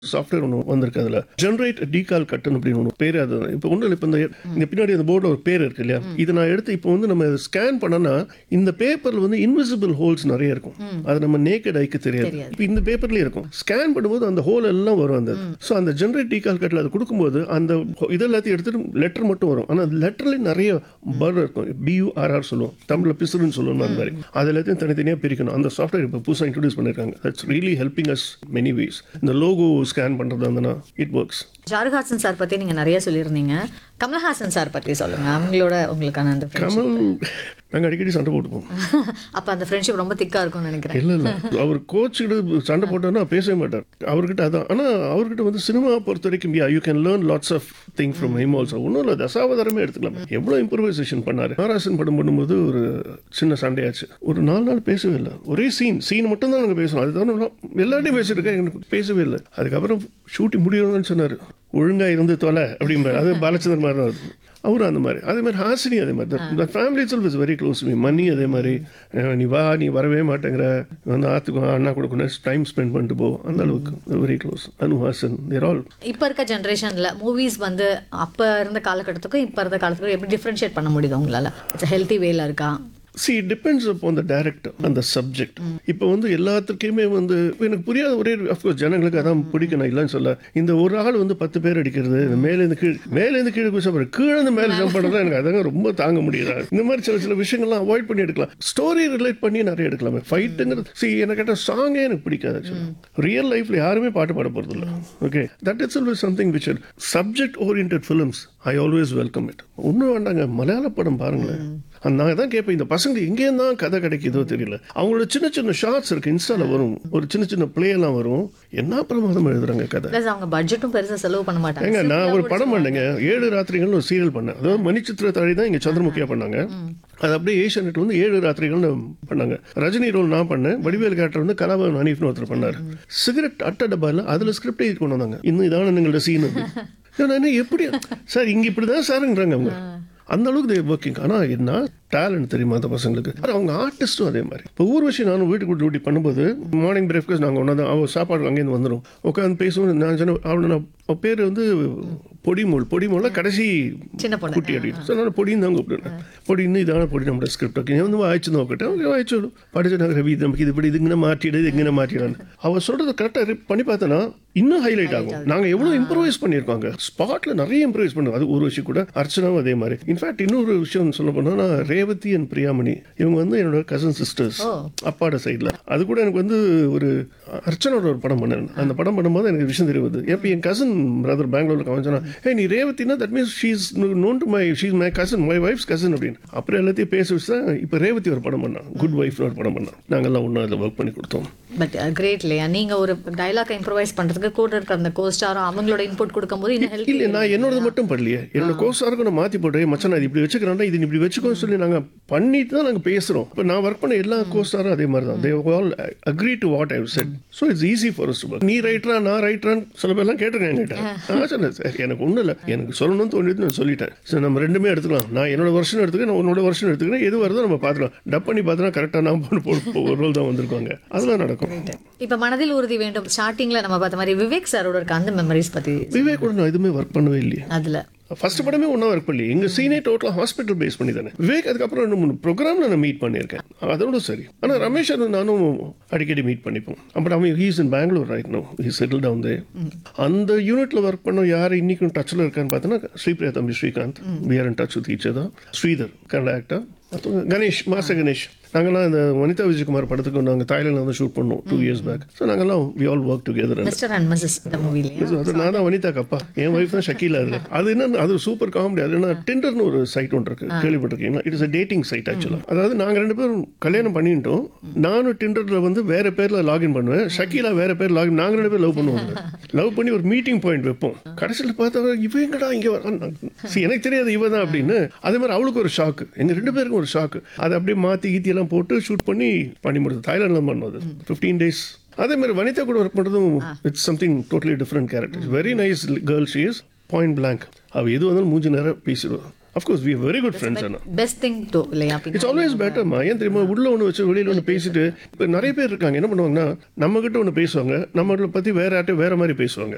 Software ஒன்று வந்திருக்கு அதில் ஜென்ரேட் டீகால் கட்டன் அப்படின்னு ஒன்று பேர் அது இப்போ ஒன்றும் இல்லை இப்போ இந்த இந்த பின்னாடி அந்த போர்டில் ஒரு பேர் இருக்கு இல்லையா இதை நான் எடுத்து இப்போ வந்து நம்ம ஸ்கேன் பண்ணனா இந்த பேப்பரில் வந்து இன்விசிபிள் ஹோல்ஸ் நிறைய இருக்கும் அது நம்ம நேக்கட் ஐக்கு தெரியாது தெரியாது. இப்போ இந்த பேப்பர்லேயே இருக்கும் ஸ்கேன் பண்ணும்போது அந்த ஹோல் எல்லாம் வரும் அந்த ஸோ அந்த ஜென்ரேட் டீகால் கட்டில் அது கொடுக்கும்போது அந்த இது எல்லாத்தையும் எடுத்துட்டு லெட்டர் மட்டும் வரும் ஆனால் லெட்டர்லேயும் நிறைய பர் இருக்கும் பியூஆர்ஆர் சொல்லுவோம் தமிழில் பிசுறுன்னு சொல்லுவோம் அந்த மாதிரி அது எல்லாத்தையும் தனித்தனியாக பிரிக்கணும் அந்த சாஃப்ட்வேர் இப்போ புதுசாக இன்ட்ரடியூஸ் பண்ணியிருக்காங்க that's really helping us many ways இந்த லோகோ ஸ்கேன் பண்ணுறது இருந்தனா இட் ஒர்க்ஸ் ஷாருஹாசன் சார் பத்தி நீங்க நிறைய சொல்லியிருந்தீங்க கமலஹாசன் சார் பத்தி சொல்லுங்க அவங்களோட உங்களுக்கான அந்த friendship. கமல் நாங்கள் அடிக்கடி சண்டை போட்டுப்போம் அப்ப அந்த ஃப்ரெண்ட்ஷிப் ரொம்ப திக்கா இருக்கும்னு நினைக்கிறேன் இல்லை இல்லை அவர் கோச்சுக்கிட்டு சண்டை போட்டோன்னா பேசவே மாட்டார் அவர்கிட்ட அதான் ஆனால் அவர்கிட்ட வந்து சினிமா பொறுத்த வரைக்கும் yeah you can learn lots of thing from him also ஒன்றும் இல்லை தசாவதாரமே எடுத்துக்கலாம் எவ்வளோ இம்ப்ரூவைசேஷன் பண்ணார் நாராசன் படம் பண்ணும்போது ஒரு சின்ன சண்டையாச்சு ஒரு நாலு நாள் பேசவே இல்லை ஒரே சீன் சீன் மட்டும் தான் நாங்கள் பேசணும் அதுதான் நான் எல்லார்ட்டையும் பேசியிருக்கேன் எனக்கு பேசவே இல்லை அதுக்கப்புறம் ஷூட்டிங் முடியணும்னு சொன்னார் ஒழுங்கா இருந்து தொலை அப்படிம்பாரு அது பாலச்சந்திரன் மாதிரி தான் அது. அவரும் அந்த மாதிரி அதே மாதிரி ஹாசினி அதே மாதிரி இந்த family self is very close me Mani அதே மாதிரி அஹ் நீ வா நீ வரவே மாட்டேங்கிற வந்து ஆத்துக்கு வா, அண்ணா கூட கொஞ்சம் டைம் ஸ்பெண்ட் பண்ணிட்டு போ அந்த அளவுக்கு very close Anuhasan there all இப்ப இருக்க ஜென்ரேஷன்ல மூவிஸ் வந்து அப்ப இருந்த காலகட்டத்துக்கும் இப்ப இருந்த காலத்துக்கும் எப்படி டிஃபரன்ஷியேட் பண்ண முடியுது உங்களால ஹெல்த்தி வேல இருக்கா see depends upon the director அந்த சப்ஜெக்ட் இப்போ வந்து எல்லாத்துக்குமே வந்து எனக்கு புரியாத ஒரே அஃப்கோர்ஸ் ஜனங்களுக்கு அதான் பிடிக்கும் நான் இல்லைன்னு சொல்ல இந்த ஒரு ஆள் வந்து பத்து பேர் அடிக்கிறது இந்த மேலேருந்து கீழ் மேலேருந்து கீழே குதிச்சா பாரு கீழே இருந்து மேலே ஜம்ப் பண்ணுறது எனக்கு அதாங்க ரொம்ப தாங்க முடியல இந்த மாதிரி சில சில விஷயங்கள்லாம் அவாய்ட் பண்ணி எடுக்கலாம் ஸ்டோரி ரிலேட் பண்ணி நிறைய எடுக்கலாமே ஃபைட்டுங்கிறது சி எனக்கு கேட்டால் சாங்கே எனக்கு பிடிக்காது ரியல் லைஃப்ல யாருமே பாட்டு பாட போகிறது இல்லை okay that it's always something which subject orient films I always welcome it ஒன்றும் வேண்டாங்க மலையாள படம் பாருங்களேன் அந்த நான் தான் கேட்பேன் இந்த பசங்க எங்கேயும் தான் கதை கிடைக்குதோ தெரியல அவங்களோட சின்ன சின்ன ஷார்ட்ஸ் இருக்கு இன்ஸ்டால வரும் ஒரு சின்ன சின்ன பிளே எல்லாம் வரும் என்ன பிரமாதம் எழுதுறாங்க கதை பிளஸ் அவங்க பட்ஜெட்டும் பெருசா செலவு பண்ண மாட்டாங்க ஏங்க நான் ஒரு படம் பண்ணேங்க ஏழு ராத்திரிகள்னு ஒரு சீரியல் பண்ணேன் அதாவது மணிச்சித்திர தாழி தான் இங்க சந்திரமுகியா பண்ணாங்க அது அப்படியே ஏஷியா நெட்ல வந்து ஏழு ராத்திரிகள்னு பண்ணாங்க ரஜினி ரோல் நான் பண்ணேன் வடிவேல் கேரக்டர் வந்து கலாபவன் ஹனீஃப்னு ஒருத்தர் பண்ணாரு சிகரெட் அட்ட டப்பால அதுல ஸ்கிரிப்ட் எழுதி கொண்டு வந்தாங்க இன்னும் இதான எங்களோட சீன் அது நான் என்ன எப்படி சார் இங்க இப்படிதான் சாருங்கிறாங்க அவங்க அந்த அளவுக்கு தே ஒர்க்கிங் ஆனால் என்ன டேலண்ட் தெரியுமா அந்த பசங்களுக்கு அது அவங்க ஆர்டிஸ்ட்டும் அதே மாதிரி இப்போ ஊர்வசி நானும் வீட்டுக்கு டியூட்டி பண்ணும்போது மார்னிங் பிரேக்ஃபாஸ்ட் நாங்கள் ஒன்றா தான் அவள் சாப்பாடு அங்கேருந்து வந்துடும் உட்காந்து பேசுவோம் நான் சொன்ன அவளை நான் அவள் பேர் வந்து பொடிமூல் பொடிமூல கடைசி சின்ன பொண்ணு குட்டி அடி ஸோ நான் பொடின்னு தான் கூப்பிடுறேன் பொடின்னு இதான பொடி നമ്മുടെ സ്ക്രിപ്റ്റ് ഒക്കെ ഞാൻ ഒന്ന് വായിച്ചു നോക്കട്ടെ ഓക്കെ വായിച്ചോളൂ പഠിച്ചു രവി നമുക്ക് ഇത് இப்படி இது இங்கே மாற்றிடு இது இங்கே மாற்றிடான்னு அவள் சொல்றது கரெக்டாக பண்ணி பார்த்தனா இன்னும் ஹைலைட் ஆகும் நாங்க எவ்வளவு இம்ப்ரூவைஸ் பண்ணியிருக்கோங்க ஸ்பாட்ல நிறைய இம்ப்ரூவைஸ் பண்ணுவோம் அது ஒரு விஷயம் கூட அர்ச்சனாவும் அதே மாதிரி இன்ஃபேக்ட் இன்னொரு விஷயம் சொல்ல போனா ரேவதி அண்ட் பிரியாமணி இவங்க வந்து என்னோட கசன் சிஸ்டர்ஸ் அப்பாட சைடில் அது கூட எனக்கு வந்து ஒரு அர்ச்சனோட ஒரு படம் பண்ணேன் அந்த படம் பண்ணும்போது எனக்கு விஷயம் தெரியுது எப்போ என் கசன் பிரதர் பெங்களூர்ல அவன் சொன்னா ஏ நீ ரேவதினா that means she's known to my she's my cousin my wife's cousin அப்படின்னு அப்புறம் எல்லாத்தையும் பேச வச்சு தான் இப்போ ரேவதி ஒரு படம் பண்ணான் குட் ஒய்ஃப்னு ஒரு படம் பண்ணான் நாங்கெல்லாம் ஒன்றா அதில் ஒர்க் பண்ணி கொடுத்தோம் பட் கிரேட் இல்லையா நீங்க ஒரு டைலாக் இம்ப்ரூவைஸ் பண்றதுக்கு கூட இருக்க அந்த கோஸ்டாரும் அவங்களோட இன்புட் கொடுக்கும்போது இன்னும் ஹெல்த்தி இல்ல நான் என்னோடது மட்டும் பண்ணலையே என்னோட கோர்ஸாருக்கு நான் மாத்தி போட்டு மச்சான் நான் இது இப்படி வச்சுக்கிறேன்டா இது நீ இப்படி வச்சுக்கோன்னு சொல்லி நாங்க பண்ணிட்டு தான் நாங்க பேசுறோம் இப்போ நான் ஒர்க் பண்ண எல்லா கோர்ஸாரும் அதே மாதிரி தான் they all agree to what I said so it's easy for us to work. நீ ரைட்டரா நான் ரைட்டரான்னு சில பேர்லாம் கேட்டிருக்கேன் என்கிட்ட நான் சொன்னேன் சார் எனக்கு ஒன்றும் இல்லை எனக்கு சொல்லணும்னு தோணிட்டு நான் சொல்லிட்டேன் சரி நம்ம ரெண்டுமே எடுத்துக்கலாம் நான் என்னோட வருஷன் எடுத்துக்கிறேன் நான் உன்னோட வருஷன் எடுத்துக்கிறேன் எது வருதோ நம்ம பார்த்துக்கலாம் டப் பண்ணி பார்த்தோன்னா கரெக்டாக நான் போட்டு போட்டு ஒரு ரோல் தான் வந்திருக்காங்க அதெல்லாம் நடக்கும் இப்ப மனதில் உறுதி வேண்டும் ஸ்டார்டிங்ல நம்ம பார்த்த மாதிரி விவேக் சாரோட இருக்க அந்த மெமரிஸ் பத்தி விவேக் கூட நான் எதுவுமே ஒர்க் பண்ணவே இல்லையே அதுல ஃபர்ஸ்ட் படமே ஒன்றா ஒர்க் பண்ணி எங்க சீனே டோட்டலாக ஹாஸ்பிட்டல் பேஸ் பண்ணி தானே விவேக் அதுக்கப்புறம் ரெண்டு மூணு ப்ரோக்ராம்ல நான் மீட் பண்ணியிருக்கேன் அதோட சரி ஆனால் ரமேஷ் அது நானும் அடிக்கடி மீட் பண்ணிப்போம் பட் அவன் he's in Bangalore right no he settle down they அந்த யூனிட்ல ஒர்க் பண்ண யார் இன்னைக்கும் டச்சில் இருக்கான்னு பார்த்தோன்னா ஸ்ரீபிரியா தம்பி Srikanth we are in touch with each தான் ஸ்ரீதர் கன்னட ஆக்டர் அப்புறம் கணேஷ் மாச கணேஷ் நாங்கெல்லாம் இந்த வனிதா விஜயகுமார் படத்துக்கு நாங்கள் தாய்லாந்து வந்து ஷூட் பண்ணோம் டூ இயர்ஸ் பேக் ஸோ நாங்கெல்லாம் we all work together mister and missus இந்த மூவிலேயே அது நான் தான் வனிதாக்கு அப்பா என் ஒய்ஃப் தான் ஷக்கீலா அது அது என்ன அது சூப்பர் காமெடி அது என்ன டிண்டர்னு ஒரு சைட் ஒன்று இருக்கு கேள்விப்பட்டிருக்கீங்களா it is a dating site ஆக்சுவலாக அதாவது நாங்க ரெண்டு பேரும் கல்யாணம் பண்ணிட்டோம் நானும் டிண்டர்ல வந்து வேற பேர்ல லாகின் பண்ணுவேன் ஷக்கீலா வேற பேர் லாகின் நாங்க ரெண்டு பேர் லவ் பண்ணுவோம் லவ் பண்ணி ஒரு மீட்டிங் பாயிண்ட் வைப்போம் கடைசியில் பார்த்தா இவ எங்கடா இங்க வரான் See, எனக்கு தெரியாது இவ தான் அப்படின்னு அதே மாதிரி அவளுக்கு ஒரு ஷாக்கு எங்க ரெண்டு பேருக்கும் ஒரு ஷாக்கு அதை அப்படியே மாத்தி கீத்தி எல்லாம் போட்டு ஷூட் பண்ணி பண்ணி முடிச்சது தாய்லாண்டில் பண்ணது ஃபிஃப்டீன் டேஸ் அதே மாதிரி வனிதா கூட ஒர்க் பண்ணுறதும் it's something totally different character very nice girl she is point blank அவள் எது வந்தாலும் மூஞ்சி நேரம் பேசிடுவோம் of course we very good friends ஆனால் பெஸ்ட் திங் டு இல்லையா இட்ஸ் ஆல்வேஸ் பெட்டர்மா ஏன் தெரியுமா உள்ள ஒன்று வச்சு வெளியில ஒன்று பேசிட்டு இப்போ நிறைய பேர் இருக்காங்க என்ன பண்ணுவாங்கன்னா நம்ம கிட்ட ஒன்று பேசுவாங்க நம்மளை பற்றி வேற யார்ட்டும் வேற மாதிரி பேசுவாங்க